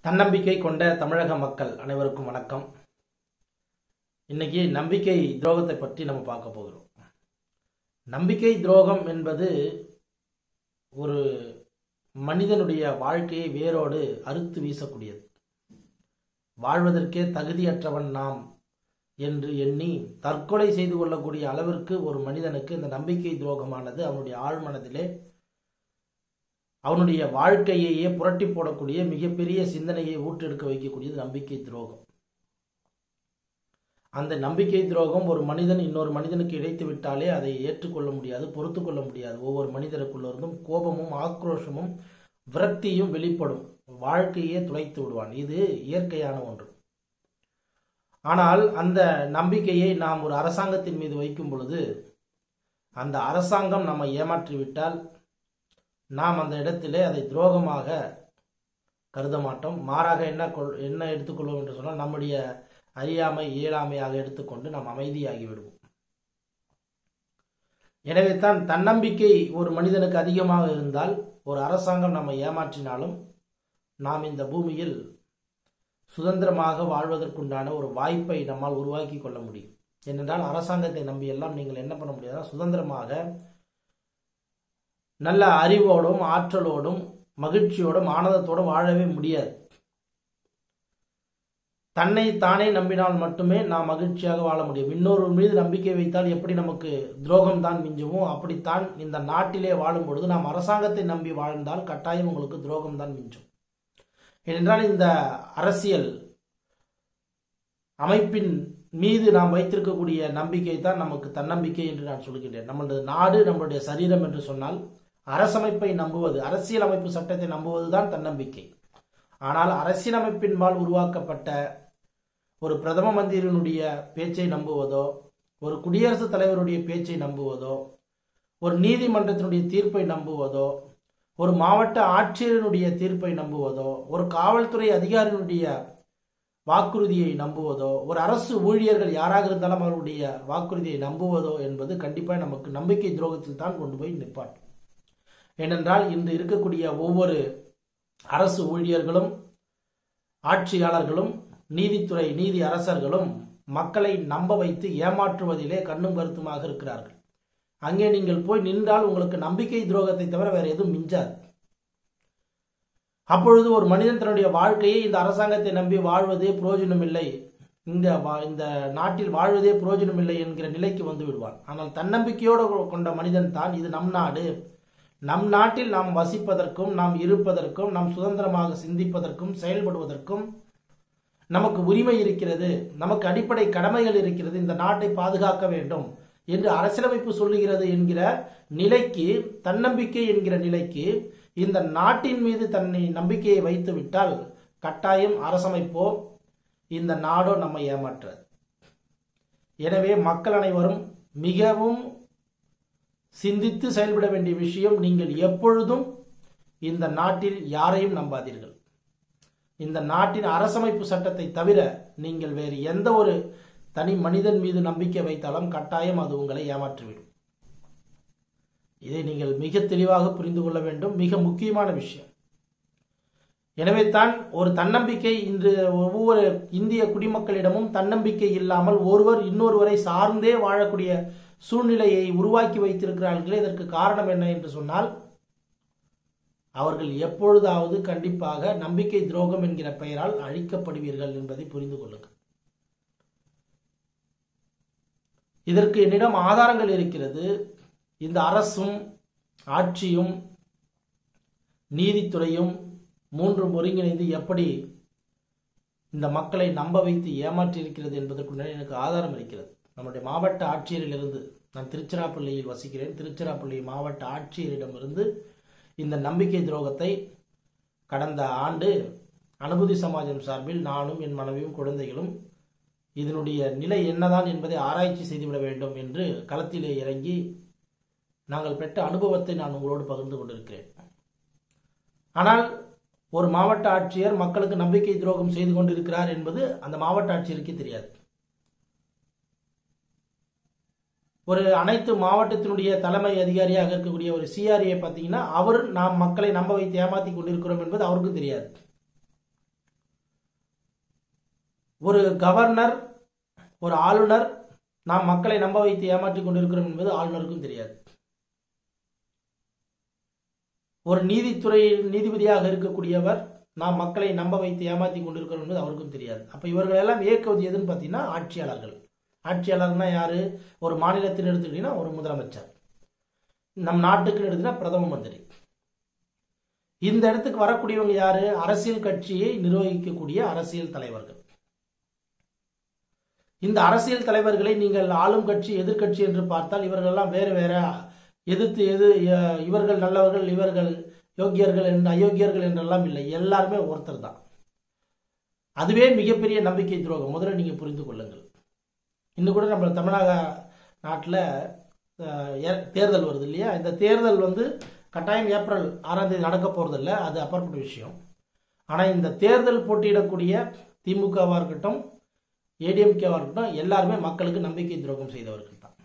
தன்னம்பிக்கை கொண்ட தமிழக மக்கள் அனைவருக்கும் வணக்கம் இன்னைக்கு நம்பிக்கை துரோகத்தை பற்றி நம்ம பார்க்க போகிறோம் நம்பிக்கை துரோகம் என்பது ஒரு மனிதனுடைய வாழ்க்கையை வேரோடு அறுத்து வீசக்கூடியது வாழ்வதற்கே தகுதியற்றவன் நாம் என்று எண்ணி தற்கொலை செய்து கொள்ளக்கூடிய அளவிற்கு ஒரு மனிதனுக்கு இந்த நம்பிக்கை துரோகமானது அவனுடைய ஆழ்மனதிலே அவனுடைய வாழ்க்கையையே புரட்டி போடக்கூடிய மிகப்பெரிய சிந்தனையை ஊற்றெடுக்க வைக்கக்கூடியது நம்பிக்கை துரோகம் அந்த நம்பிக்கை துரோகம் ஒரு மனிதன் இன்னொரு மனிதனுக்கு இழைத்து விட்டாலே அதை ஏற்றுக்கொள்ள முடியாது பொறுத்து கொள்ள முடியாது ஒவ்வொரு மனிதருக்குள்ள இருந்தும் கோபமும் ஆக்ரோஷமும் விரக்தியும் வெளிப்படும் வாழ்க்கையே துளைத்து விடுவான் இது இயற்கையான ஒன்று ஆனால் அந்த நம்பிக்கையை நாம் ஒரு அரசாங்கத்தின் மீது வைக்கும் பொழுது அந்த அரசாங்கம் நம்ம ஏமாற்றிவிட்டால் நாம் அந்த இடத்திலே அதை துரோகமாக கருத மாட்டோம் மாறாக என்ன கொள் என்ன எடுத்துக்கொள்வோம் என்று சொன்னால் நம்முடைய அறியாமை இயலாமையாக எடுத்துக்கொண்டு நாம் அமைதியாகி விடுவோம் எனவே தான் தன்னம்பிக்கை ஒரு மனிதனுக்கு அதிகமாக இருந்தால் ஒரு அரசாங்கம் நம்ம ஏமாற்றினாலும் நாம் இந்த பூமியில் சுதந்திரமாக வாழ்வதற்குண்டான ஒரு வாய்ப்பை நம்மால் உருவாக்கி கொள்ள முடியும் ஏனென்றால் அரசாங்கத்தை நம்பி எல்லாம் நீங்கள் என்ன பண்ண முடியாதுன்னா சுதந்திரமாக நல்ல அறிவோடும் ஆற்றலோடும் மகிழ்ச்சியோடும் ஆனந்தத்தோடும் வாழவே முடியாது தன்னை தானே நம்பினால் மட்டுமே நாம் மகிழ்ச்சியாக வாழ முடியும் இன்னொரு மீது நம்பிக்கை வைத்தால் எப்படி நமக்கு துரோகம் தான் மிஞ்சுமோ அப்படித்தான் இந்த நாட்டிலே வாழும் பொழுது நாம் அரசாங்கத்தை நம்பி வாழ்ந்தால் கட்டாயம் உங்களுக்கு துரோகம் தான் மிஞ்சும் ஏனென்றால் இந்த அரசியல் அமைப்பின் மீது நாம் வைத்திருக்கக்கூடிய நம்பிக்கை தான் நமக்கு தன்னம்பிக்கை என்று நான் சொல்கின்றேன் நம்மளது நாடு நம்மளுடைய சரீரம் என்று சொன்னால் அரசமைப்பை நம்புவது அரசியல் அமைப்பு சட்டத்தை நம்புவதுதான் தன்னம்பிக்கை ஆனால் அரசியலமைப்பின்பால் உருவாக்கப்பட்ட ஒரு பிரதம மந்திரியினுடைய பேச்சை நம்புவதோ ஒரு குடியரசுத் தலைவருடைய பேச்சை நம்புவதோ ஒரு நீதிமன்றத்தினுடைய தீர்ப்பை நம்புவதோ ஒரு மாவட்ட ஆட்சியரினுடைய தீர்ப்பை நம்புவதோ ஒரு காவல்துறை அதிகாரியினுடைய வாக்குறுதியை நம்புவதோ ஒரு அரசு ஊழியர்கள் யாராக இருந்தாலும் அவருடைய வாக்குறுதியை நம்புவதோ என்பது கண்டிப்பாக நமக்கு நம்பிக்கை துரோகத்தில் தான் கொண்டு போய் நிற்பாட்டும் ஏனென்றால் இன்று இருக்கக்கூடிய ஒவ்வொரு அரசு ஊழியர்களும் ஆட்சியாளர்களும் நீதித்துறை நீதி அரசர்களும் மக்களை நம்ப வைத்து ஏமாற்றுவதிலே கண்ணும் கருத்துமாக இருக்கிறார்கள் அங்கே நீங்கள் போய் நின்றால் உங்களுக்கு நம்பிக்கை துரோகத்தை தவிர வேற எதுவும் மிஞ்சாது அப்பொழுது ஒரு மனிதன் தன்னுடைய வாழ்க்கையை இந்த அரசாங்கத்தை நம்பி வாழ்வதே பிரயோஜனம் இல்லை இந்த இந்த நாட்டில் வாழ்வதே பிரயோஜனம் இல்லை என்கிற நிலைக்கு வந்து விடுவான் ஆனால் தன்னம்பிக்கையோடு கொண்ட மனிதன் தான் இது நம் நாடு நம் நாட்டில் நாம் வசிப்பதற்கும் நாம் இருப்பதற்கும் நாம் சுதந்திரமாக சிந்திப்பதற்கும் செயல்படுவதற்கும் நமக்கு உரிமை இருக்கிறது நமக்கு அடிப்படை கடமைகள் இருக்கிறது இந்த நாட்டை பாதுகாக்க வேண்டும் என்று அரசியலமைப்பு சொல்லுகிறது என்கிற நிலைக்கு தன்னம்பிக்கை என்கிற நிலைக்கு இந்த நாட்டின் மீது தன்னை நம்பிக்கையை வைத்து விட்டால் கட்டாயம் அரசமைப்போ இந்த நாடோ நம்மை ஏமாற்றாது எனவே மக்கள் அனைவரும் மிகவும் சிந்தித்து செயல்பட வேண்டிய விஷயம் நீங்கள் எப்பொழுதும் இந்த நாட்டில் யாரையும் நம்பாதீர்கள் இந்த நாட்டின் அரசமைப்பு சட்டத்தை தவிர நீங்கள் வேறு எந்த ஒரு தனி மனிதன் மீது நம்பிக்கை வைத்தாலும் கட்டாயம் அது உங்களை ஏமாற்றிவிடும் இதை நீங்கள் மிக தெளிவாக புரிந்து கொள்ள வேண்டும் மிக முக்கியமான விஷயம் எனவே தான் ஒரு தன்னம்பிக்கை இன்று ஒவ்வொரு இந்திய குடிமக்களிடமும் தன்னம்பிக்கை இல்லாமல் ஒருவர் இன்னொருவரை சார்ந்தே வாழக்கூடிய சூழ்நிலையை உருவாக்கி வைத்திருக்கிறார்களே இதற்கு காரணம் என்ன என்று சொன்னால் அவர்கள் எப்பொழுதாவது கண்டிப்பாக நம்பிக்கை துரோகம் என்கிற பெயரால் அழிக்கப்படுவீர்கள் என்பதை புரிந்து கொள்ளுங்கள் இதற்கு என்னிடம் ஆதாரங்கள் இருக்கிறது இந்த அரசும் ஆட்சியும் நீதித்துறையும் மூன்றும் ஒருங்கிணைந்து எப்படி இந்த மக்களை நம்ப வைத்து ஏமாற்றி இருக்கிறது என்பதற்கு எனக்கு ஆதாரம் இருக்கிறது நம்முடைய மாவட்ட ஆட்சியரிலிருந்து நான் திருச்சிராப்பள்ளியில் வசிக்கிறேன் திருச்சிராப்பள்ளி மாவட்ட ஆட்சியரிடமிருந்து இந்த நம்பிக்கை துரோகத்தை கடந்த ஆண்டு அனுபூதி சமாஜம் சார்பில் நானும் என் மனைவியும் குழந்தைகளும் இதனுடைய நிலை என்னதான் என்பதை ஆராய்ச்சி செய்துவிட வேண்டும் என்று களத்திலே இறங்கி நாங்கள் பெற்ற அனுபவத்தை நான் உங்களோடு பகிர்ந்து கொண்டிருக்கிறேன் ஆனால் ஒரு மாவட்ட ஆட்சியர் மக்களுக்கு நம்பிக்கை துரோகம் செய்து கொண்டிருக்கிறார் என்பது அந்த மாவட்ட ஆட்சியருக்கே தெரியாது ஒரு அனைத்து மாவட்டத்தினுடைய தலைமை அதிகாரியாக இருக்கக்கூடிய ஒரு சிஆர்ஏ பார்த்தீங்கன்னா அவர் நாம் மக்களை நம்ப வைத்து ஏமாத்தி கொண்டிருக்கிறோம் என்பது அவருக்கும் தெரியாது ஒரு கவர்னர் ஒரு ஆளுநர் நாம் மக்களை நம்ப வைத்து ஏமாற்றிக் கொண்டிருக்கிறோம் என்பது ஆளுநருக்கும் தெரியாது ஒரு நீதித்துறை நீதிபதியாக இருக்கக்கூடியவர் நாம் மக்களை நம்ப வைத்து ஏமாற்றி கொண்டிருக்கிறோம் என்பது அவருக்கும் தெரியாது அப்ப இவர்கள் எல்லாம் இயக்குவது எதுன்னு பார்த்தீங்கன்னா ஆட்சியாளர்கள் ஆட்சியாளர்னா யாரு ஒரு மாநிலத்தில் எடுத்துக்கிட்டீங்கன்னா ஒரு முதலமைச்சர் நம் நாட்டுக்கு எடுத்துக்கிட்டா பிரதம மந்திரி இந்த இடத்துக்கு வரக்கூடியவங்க யாரு அரசியல் கட்சியை நிர்வகிக்கக்கூடிய அரசியல் தலைவர்கள் இந்த அரசியல் தலைவர்களை நீங்கள் ஆளும் கட்சி எதிர்க்கட்சி என்று பார்த்தால் இவர்கள் எல்லாம் வேறு வேற எதிர்த்து எது அஹ், இவர்கள் நல்லவர்கள் இவர்கள் யோக்கியர்கள் என்று அயோக்கியர்கள் என்றெல்லாம் இல்லை எல்லாருமே ஒருத்தர் தான் அதுவே மிகப்பெரிய நம்பிக்கை துரோகம் முதல்ல நீங்க புரிந்து கொள்ளுங்கள் இன்னும் கூட நம்ம தமிழக நாட்டில் தேர்தல் வருது இல்லையா இந்த தேர்தல் வந்து கட்டாயம் ஏப்ரல் ஆறாம் தேதி நடக்க போறதில்ல அது அப்பாற்பட்ட விஷயம் ஆனால் இந்த தேர்தல் போட்டியிடக்கூடிய திமுகவாக இருக்கட்டும் ஏடிஎம்கேவாக இருக்கட்டும் எல்லாருமே மக்களுக்கு நம்பிக்கை துரோகம் செய்தவர்கள் தான்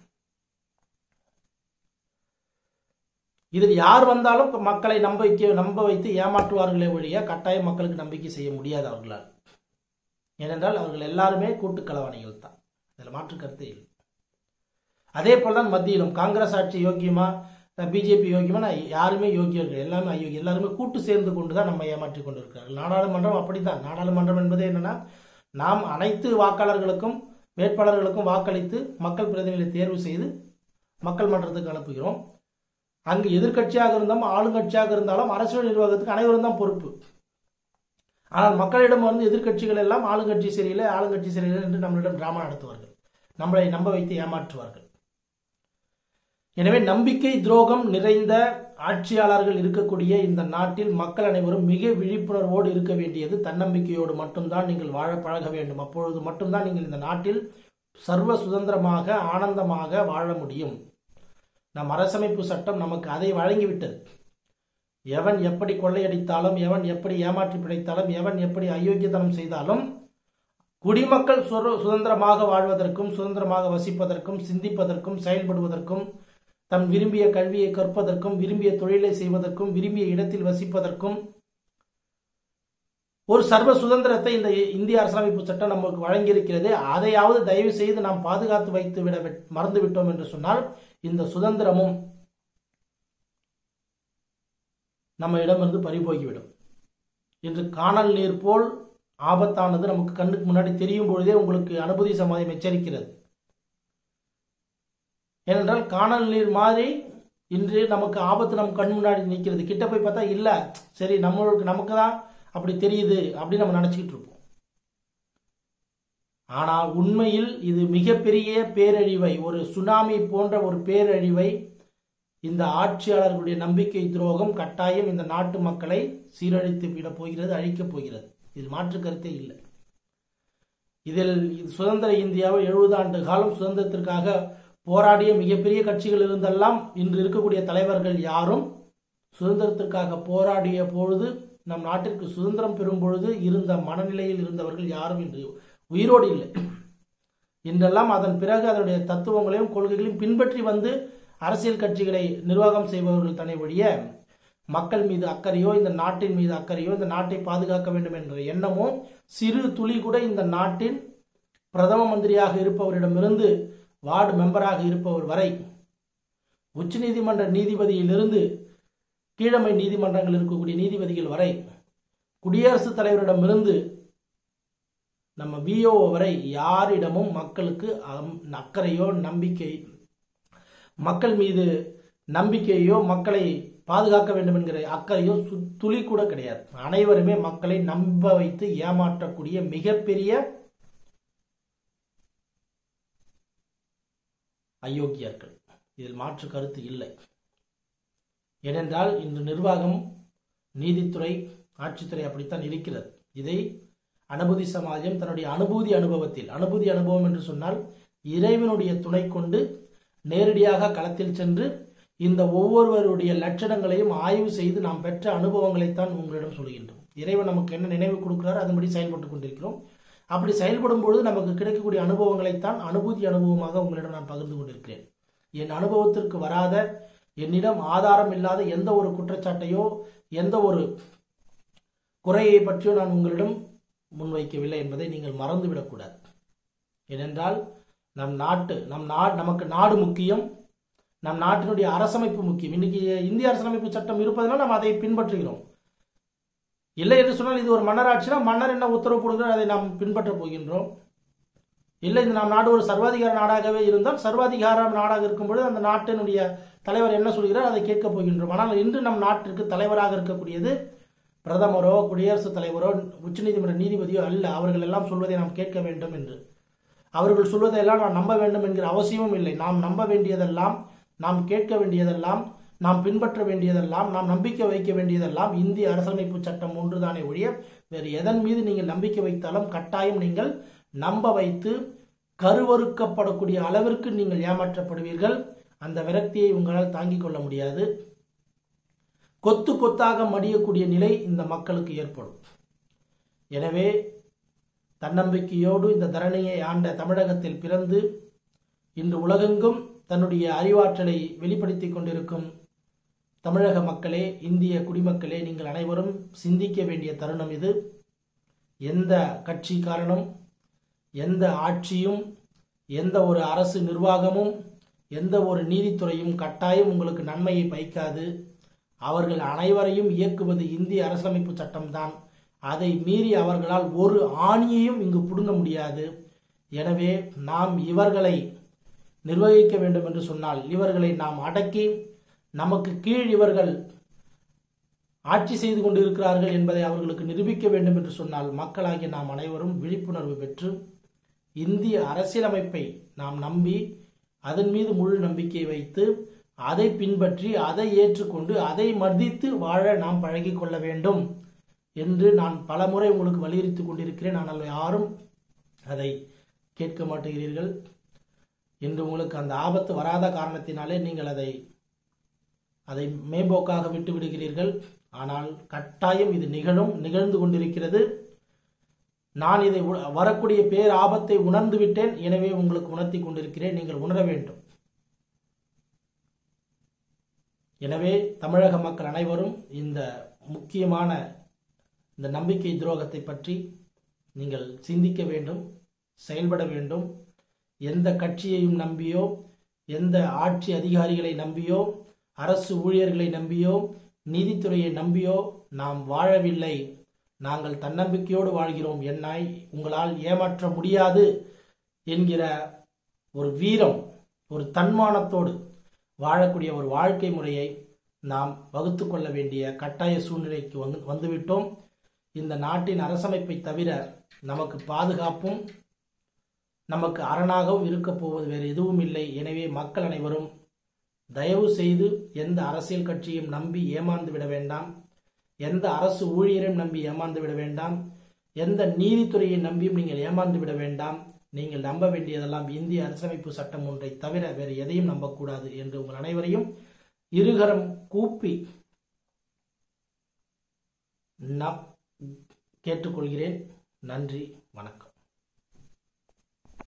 இதில் யார் வந்தாலும் மக்களை நம்ப வைக்க நம்ப வைத்து ஏமாற்றுவார்களே ஒழிய கட்டாயம் மக்களுக்கு நம்பிக்கை செய்ய முடியாது அவர்களால் ஏனென்றால் அவர்கள் எல்லாருமே கூட்டு களவாணிகள் தான் இதில் மாற்று கருத்து இல்லை அதே போல் தான் மத்தியிலும் காங்கிரஸ் ஆட்சி யோக்கியமா பிஜேபி யோக்கியமா நான் யாருமே யோக்கியர்கள் எல்லாமே அயோக்கிய எல்லாருமே கூட்டு சேர்ந்து கொண்டு தான் நம்ம ஏமாற்றி கொண்டிருக்கிறார்கள் நாடாளுமன்றம் அப்படித்தான் நாடாளுமன்றம் என்பது என்னன்னா நாம் அனைத்து வாக்காளர்களுக்கும் வேட்பாளர்களுக்கும் வாக்களித்து மக்கள் பிரதிநிதிகளை தேர்வு செய்து மக்கள் மன்றத்துக்கு அனுப்புகிறோம் அங்கு எதிர்க்கட்சியாக இருந்தாலும் ஆளுங்கட்சியாக இருந்தாலும் அரசியல் நிர்வாகத்துக்கு அனைவரும் தான் பொறுப்பு ஆனால் மக்களிடம் வந்து எதிர்க்கட்சிகள் எல்லாம் ஆளுங்கட்சி சரியில்லை ஆளுங்கட்சி சரியில்லை என்று நம்மளிடம் டிராமா நடத்துவார்கள் நம்மளை நம்ப வைத்து ஏமாற்றுவார்கள் எனவே நம்பிக்கை துரோகம் நிறைந்த ஆட்சியாளர்கள் இருக்கக்கூடிய இந்த நாட்டில் மக்கள் அனைவரும் மிக விழிப்புணர்வோடு இருக்க வேண்டியது தன்னம்பிக்கையோடு மட்டும்தான் நீங்கள் வாழ பழக வேண்டும் அப்பொழுது மட்டும்தான் நீங்கள் இந்த நாட்டில் சர்வ சுதந்திரமாக ஆனந்தமாக வாழ முடியும் நம் அரசமைப்பு சட்டம் நமக்கு அதை வழங்கிவிட்டது எவன் எப்படி கொள்ளையடித்தாலும் எவன் எப்படி ஏமாற்றி பிழைத்தாலும் எவன் எப்படி அயோக்கியத்தனம் செய்தாலும் குடிமக்கள் சுர- சுதந்திரமாக வாழ்வதற்கும் சுதந்திரமாக வசிப்பதற்கும் சிந்திப்பதற்கும் செயல்படுவதற்கும் தம் விரும்பிய கல்வியை கற்பதற்கும் விரும்பிய தொழிலை செய்வதற்கும் விரும்பிய இடத்தில் வசிப்பதற்கும் ஒரு சர்வ சுதந்திரத்தை இந்த இந்திய அரசியலமைப்பு சட்டம் நமக்கு வழங்கியிருக்கிறது அதையாவது தயவு செய்து நாம் பாதுகாத்து வைத்து விட விட்- மறந்து விட்டோம் என்று சொன்னால் இந்த சுதந்திரமும் நம்ம இடமிருந்து பறிபோகிவிடும் இன்று காணல் நீர் போல் ஆபத்தானது நமக்கு கண்ணுக்கு முன்னாடி தெரியும் பொழுதே உங்களுக்கு அனுபூதி சமாதியம் எச்சரிக்கிறது ஏனென்றால் காணல் நீர் மாதிரி இன்று நமக்கு ஆபத்து நம் கண் முன்னாடி நிற்கிறது கிட்ட போய் பார்த்தா இல்ல சரி நம்மளுக்கு நமக்கு தான் அப்படி தெரியுது அப்படின்னு நம்ம நினைச்சிட்டு இருப்போம் ஆனால் உண்மையில் இது மிகப்பெரிய பேரழிவை ஒரு சுனாமி போன்ற ஒரு பேரழிவை இந்த ஆட்சியாளர்களுடைய நம்பிக்கை துரோகம் கட்டாயம் இந்த நாட்டு மக்களை சீரழித்து விட போகிறது அழிக்கப் போகிறது இதில் மாற்று கருத்தே இல்லை இதில் இது சுதந்திர இந்தியாவில் எழுபது ஆண்டு காலம் சுதந்திரத்திற்காக போராடிய மிகப்பெரிய கட்சிகள் இருந்தெல்லாம் இன்று இருக்கக்கூடிய தலைவர்கள் யாரும் சுதந்திரத்திற்காக போராடிய பொழுது நம் நாட்டிற்கு சுதந்திரம் பெறும் பொழுது இருந்த மனநிலையில் இருந்தவர்கள் யாரும் இன்று உயிரோடு இல்லை இன்றெல்லாம் அதன் பிறகு அதனுடைய தத்துவங்களையும் கொள்கைகளையும் பின்பற்றி வந்து அரசியல் கட்சிகளை நிர்வாகம் செய்பவர்கள் தனி ஒழிய மக்கள் மீது அக்கறையோ இந்த நாட்டின் மீது அக்கறையோ இந்த நாட்டை பாதுகாக்க வேண்டும் என்ற எண்ணமோ சிறு துளி கூட இந்த நாட்டின் பிரதம மந்திரியாக இருப்பவரிடமிருந்து வார்டு மெம்பராக இருப்பவர் வரை உச்சநீதிமன்ற நீதிபதியிலிருந்து கீழமை நீதிமன்றங்கள் இருக்கக்கூடிய நீதிபதிகள் வரை குடியரசுத் தலைவரிடமிருந்து நம்ம விஓ வரை யாரிடமும் மக்களுக்கு அம்- அக்கறையோ நம்பிக்கை மக்கள் மீது நம்பிக்கையோ மக்களை பாதுகாக்க வேண்டும் என்கிற அக்கறையோ சு- துளி கூட கிடையாது அனைவருமே மக்களை நம்ப வைத்து ஏமாற்றக்கூடிய மிகப்பெரிய அயோக்கியர்கள் இதில் மாற்று கருத்து இல்லை ஏனென்றால் இன்று நிர்வாகம் நீதித்துறை ஆட்சித்துறை அப்படித்தான் இருக்கிறது இதை அனுபூதி சமாஜம் தன்னுடைய அனுபூதி அனுபவத்தில் அனுபூதி அனுபவம் என்று சொன்னால் இறைவனுடைய துணை கொண்டு நேரடியாக களத்தில் சென்று இந்த ஒவ்வொருவருடைய லட்சணங்களையும் ஆய்வு செய்து நாம் பெற்ற அனுபவங்களைத்தான் உங்களிடம் சொல்கின்றோம் இறைவன் நமக்கு என்ன நினைவு கொடுக்கிறார் அதன்படி செயல்பட்டு கொண்டிருக்கிறோம் அப்படி செயல்படும் பொழுது நமக்கு கிடைக்கக்கூடிய அனுபவங்களைத்தான் அனுபூதி அனுபவமாக உங்களிடம் நான் பகிர்ந்து கொண்டிருக்கிறேன் என் அனுபவத்திற்கு வராத என்னிடம் ஆதாரம் இல்லாத எந்த ஒரு குற்றச்சாட்டையோ எந்த ஒரு குறையை பற்றியோ நான் உங்களிடம் முன்வைக்கவில்லை என்பதை நீங்கள் மறந்துவிடக்கூடாது ஏனென்றால் நம் நாட்டு நம் நா நமக்கு நாடு முக்கியம் நம் நாட்டினுடைய அரசமைப்பு முக்கியம் இன்னைக்கு இந்திய அரசியலமைப்பு சட்டம் இருப்பதனால் நாம் அதை பின்பற்றுகிறோம் இல்லை என்று சொன்னால் இது ஒரு மன்னராட்சினா மன்னர் என்ன உத்தரவு கொடுக்கிறார் அதை நாம் பின்பற்றப் போகின்றோம் இல்லை இந்த நம் நாடு ஒரு சர்வாதிகார நாடாகவே இருந்தால் சர்வாதிகார நாடாக இருக்கும்பொழுது அந்த நாட்டினுடைய தலைவர் என்ன சொல்கிறார் அதை கேட்கப் போகின்றோம் ஆனால் இன்று நம் நாட்டிற்கு தலைவராக இருக்கக்கூடியது பிரதமரோ குடியரசுத் தலைவரோ உச்சநீதிமன்ற நீதிபதியோ அல்ல அவர்கள் எல்லாம் சொல்வதை நாம் கேட்க வேண்டும் என்று அவர்கள் சொல்வதையெல்லாம் நாம் நம்ப வேண்டும் என்கிற அவசியமும் இல்லை நாம் நம்ப வேண்டியதெல்லாம் நாம் கேட்க வேண்டியதெல்லாம் நாம் பின்பற்ற வேண்டியதெல்லாம் நாம் நம்பிக்கை வைக்க வேண்டியதெல்லாம் இந்திய அரசமைப்பு சட்டம் ஒன்றுதானே ஒழிய வேறு எதன் மீது நீங்கள் நம்பிக்கை வைத்தாலும் கட்டாயம் நீங்கள் நம்ப வைத்து கருவறுக்கப்படக்கூடிய அளவிற்கு நீங்கள் ஏமாற்றப்படுவீர்கள் அந்த விரக்தியை உங்களால் தாங்கிக் கொள்ள முடியாது கொத்து கொத்தாக மடியக்கூடிய நிலை இந்த மக்களுக்கு ஏற்படும் எனவே தன்னம்பிக்கையோடு இந்த தரணியை ஆண்ட தமிழகத்தில் பிறந்து இன்று உலகெங்கும் தன்னுடைய அறிவாற்றலை வெளிப்படுத்திக் கொண்டிருக்கும் தமிழக மக்களே இந்திய குடிமக்களே நீங்கள் அனைவரும் சிந்திக்க வேண்டிய தருணம் இது எந்த கட்சிக்காரனும் எந்த ஆட்சியும் எந்த ஒரு அரசு நிர்வாகமும் எந்த ஒரு நீதித்துறையும் கட்டாயம் உங்களுக்கு நன்மையை பயக்காது அவர்கள் அனைவரையும் இயக்குவது இந்திய அரசியலமைப்பு சட்டம்தான் அதை மீறி அவர்களால் ஒரு ஆணியையும் இங்கு புடுங்க முடியாது எனவே நாம் இவர்களை நிர்வகிக்க வேண்டும் என்று சொன்னால் இவர்களை நாம் அடக்கி நமக்கு கீழ் இவர்கள் ஆட்சி செய்து கொண்டிருக்கிறார்கள் என்பதை அவர்களுக்கு நிரூபிக்க வேண்டும் என்று சொன்னால் மக்களாகிய நாம் அனைவரும் விழிப்புணர்வு பெற்று இந்திய அரசியலமைப்பை நாம் நம்பி அதன் மீது முழு நம்பிக்கை வைத்து அதை பின்பற்றி அதை ஏற்றுக்கொண்டு அதை மதித்து வாழ நாம் பழகிக் கொள்ள வேண்டும் என்று நான் பலமுறை உங்களுக்கு வலியுறுத்தி கொண்டிருக்கிறேன் ஆனால் யாரும் அதை கேட்க மாட்டேங்கிறீர்கள் என்று உங்களுக்கு அந்த ஆபத்து வராத காரணத்தினாலே நீங்கள் அதை அதை மேம்போக்காக விட்டு விடுகிறீர்கள் ஆனால் கட்டாயம் இது நிகழும் நிகழ்ந்து கொண்டிருக்கிறது நான் இதை உ- வரக்கூடிய பேர் ஆபத்தை உணர்ந்து விட்டேன் எனவே உங்களுக்கு உணர்த்தி கொண்டிருக்கிறேன் நீங்கள் உணர வேண்டும் எனவே தமிழக மக்கள் அனைவரும் இந்த முக்கியமான இந்த நம்பிக்கை துரோகத்தை பற்றி நீங்கள் சிந்திக்க வேண்டும் செயல்பட வேண்டும் எந்த கட்சியையும் நம்பியோ எந்த ஆட்சி அதிகாரிகளை நம்பியோ அரசு ஊழியர்களை நம்பியோ நீதித்துறையை நம்பியோ நாம் வாழவில்லை நாங்கள் தன்னம்பிக்கையோடு வாழ்கிறோம் என்னை உங்களால் ஏமாற்ற முடியாது என்கிற ஒரு வீரம் ஒரு தன்மானத்தோடு வாழக்கூடிய ஒரு வாழ்க்கை முறையை நாம் வகுத்து கொள்ள வேண்டிய கட்டாய சூழ்நிலைக்கு வந்து வந்துவிட்டோம் இந்த நாட்டின் அரசமைப்பை தவிர நமக்கு பாதுகாப்பும் நமக்கு அரணாகவும் இருக்கப் போவது வேறு எதுவும் இல்லை எனவே மக்கள் அனைவரும் தயவு செய்து எந்த அரசியல் கட்சியும் நம்பி ஏமாந்து விட வேண்டாம் எந்த அரசு ஊழியரையும் நம்பி ஏமாந்து விட வேண்டாம் எந்த நீதித்துறையை நம்பியும் நீங்கள் ஏமாந்து விட வேண்டாம் நீங்கள் நம்ப வேண்டியதெல்லாம் இந்திய அரசமைப்பு சட்டம் ஒன்றை தவிர வேறு எதையும் நம்பக்கூடாது என்று உங்கள் அனைவரையும் இருகரம் கூப்பி ந- கேட்டுக்கொள்கிறேன் நன்றி வணக்கம்